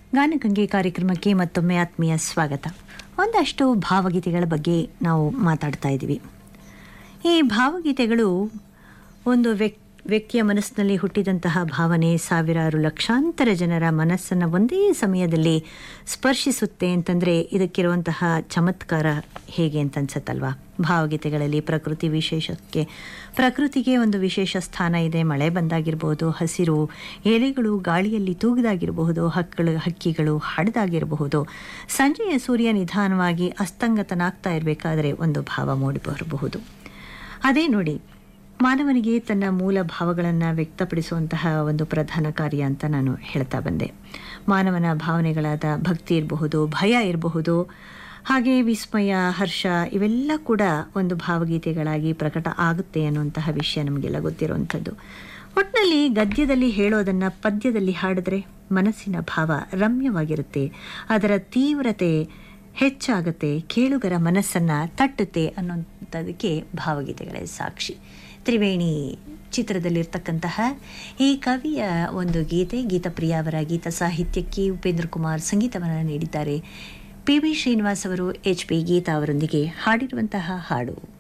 ಗಾನಗಂಗೆ ಕಾರ್ಯಕ್ರಮಕ್ಕೆ ಮತ್ತೊಮ್ಮೆ ಆತ್ಮೀಯ ಸ್ವಾಗತ ಒಂದಷ್ಟು ಭಾವಗೀತೆಗಳ ಬಗ್ಗೆ ನಾವು ಮಾತಾಡ್ತಾ ಇದ್ದೀವಿ ಈ ಭಾವಗೀತೆಗಳು ಒಂದು ವ್ಯಕ್ ವ್ಯಕ್ತಿಯ ಮನಸ್ಸಿನಲ್ಲಿ ಹುಟ್ಟಿದಂತಹ ಭಾವನೆ ಸಾವಿರಾರು ಲಕ್ಷಾಂತರ ಜನರ ಮನಸ್ಸನ್ನು ಒಂದೇ ಸಮಯದಲ್ಲಿ ಸ್ಪರ್ಶಿಸುತ್ತೆ ಅಂತಂದರೆ ಇದಕ್ಕಿರುವಂತಹ ಚಮತ್ಕಾರ ಹೇಗೆ ಅಂತ ಅನ್ಸತ್ತಲ್ವಾ ಭಾವಗೀತೆಗಳಲ್ಲಿ ಪ್ರಕೃತಿ ವಿಶೇಷಕ್ಕೆ ಪ್ರಕೃತಿಗೆ ಒಂದು ವಿಶೇಷ ಸ್ಥಾನ ಇದೆ ಮಳೆ ಬಂದಾಗಿರ್ಬೋದು ಹಸಿರು ಎಲೆಗಳು ಗಾಳಿಯಲ್ಲಿ ತೂಗಿದಾಗಿರಬಹುದು ಹಕ್ಕಳು ಹಕ್ಕಿಗಳು ಹಾಡಿದಾಗಿರಬಹುದು ಸಂಜೆಯ ಸೂರ್ಯ ನಿಧಾನವಾಗಿ ಅಸ್ತಂಗತನಾಗ್ತಾ ಇರಬೇಕಾದ್ರೆ ಒಂದು ಭಾವ ಮೂಡಿ ಬರಬಹುದು ಅದೇ ನೋಡಿ ಮಾನವನಿಗೆ ತನ್ನ ಮೂಲ ಭಾವಗಳನ್ನು ವ್ಯಕ್ತಪಡಿಸುವಂತಹ ಒಂದು ಪ್ರಧಾನ ಕಾರ್ಯ ಅಂತ ನಾನು ಹೇಳ್ತಾ ಬಂದೆ ಮಾನವನ ಭಾವನೆಗಳಾದ ಭಕ್ತಿ ಇರಬಹುದು ಭಯ ಇರಬಹುದು ಹಾಗೆ ವಿಸ್ಮಯ ಹರ್ಷ ಇವೆಲ್ಲ ಕೂಡ ಒಂದು ಭಾವಗೀತೆಗಳಾಗಿ ಪ್ರಕಟ ಆಗುತ್ತೆ ಅನ್ನುವಂತಹ ವಿಷಯ ನಮಗೆಲ್ಲ ಗೊತ್ತಿರುವಂಥದ್ದು ಒಟ್ಟಿನಲ್ಲಿ ಗದ್ಯದಲ್ಲಿ ಹೇಳೋದನ್ನು ಪದ್ಯದಲ್ಲಿ ಹಾಡಿದ್ರೆ ಮನಸ್ಸಿನ ಭಾವ ರಮ್ಯವಾಗಿರುತ್ತೆ ಅದರ ತೀವ್ರತೆ ಹೆಚ್ಚಾಗುತ್ತೆ ಕೇಳುಗರ ಮನಸ್ಸನ್ನು ತಟ್ಟುತ್ತೆ ಅನ್ನೋಂಥದಕ್ಕೆ ಭಾವಗೀತೆಗಳೇ ಸಾಕ್ಷಿ ತ್ರಿವೇಣಿ ಚಿತ್ರದಲ್ಲಿರ್ತಕ್ಕಂತಹ ಈ ಕವಿಯ ಒಂದು ಗೀತೆ ಗೀತಪ್ರಿಯ ಅವರ ಗೀತ ಸಾಹಿತ್ಯಕ್ಕೆ ಉಪೇಂದ್ರ ಕುಮಾರ್ ಸಂಗೀತವನ್ನು ನೀಡಿದ್ದಾರೆ ಪಿ ಬಿ ಶ್ರೀನಿವಾಸ್ ಅವರು ಎಚ್ ಪಿ ಗೀತಾ ಅವರೊಂದಿಗೆ ಹಾಡಿರುವಂತಹ ಹಾಡು